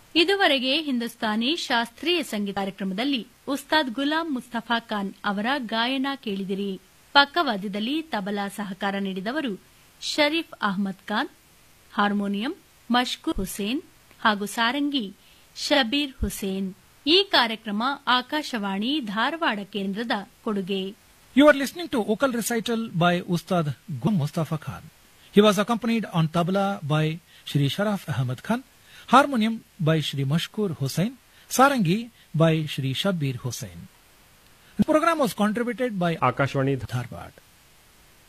ಇದುವರೆಗೆ ಹಿಂದೂಸ್ತಾನಿ ಶಾಸ್ತ್ರೀಯ ಸಂಗೀತ ಕಾರ್ಯಕ್ರಮದಲ್ಲಿ ಉಸ್ತಾದ್ ಗುಲಾಂ ಮುಸ್ತಫಾ ಖಾನ್ ಅವರ ಗಾಯನ ಕೇಳಿದಿರಿ ಪಕ್ಕವಾದ್ಯದಲ್ಲಿ ತಬಲಾ ಸಹಕಾರ ನೀಡಿದವರು ಶರೀಫ್ ಅಹಮದ್ ಖಾನ್ ಹಾರ್ಮೋನಿಯಂ ಮಷ್ಕೂರ್ ಹುಸೇನ್ ಹಾಗೂ ಸಾರಂಗಿ ಶಬೀರ್ ಹುಸೇನ್ ಈ ಕಾರ್ಯಕ್ರಮ ಆಕಾಶವಾಣಿ ಧಾರವಾಡ ಕೇಂದ್ರದ ಕೊಡುಗೆ You are listening to vocal recital by Ustad Gum Mustafa Khan. He was accompanied on tabla by Shri Sharaf Ahmad Khan, harmonium by Shri Mashkur Hussain, sarangi by Shri Shabir Hussain. The program was contributed by Akashvani Dharwad.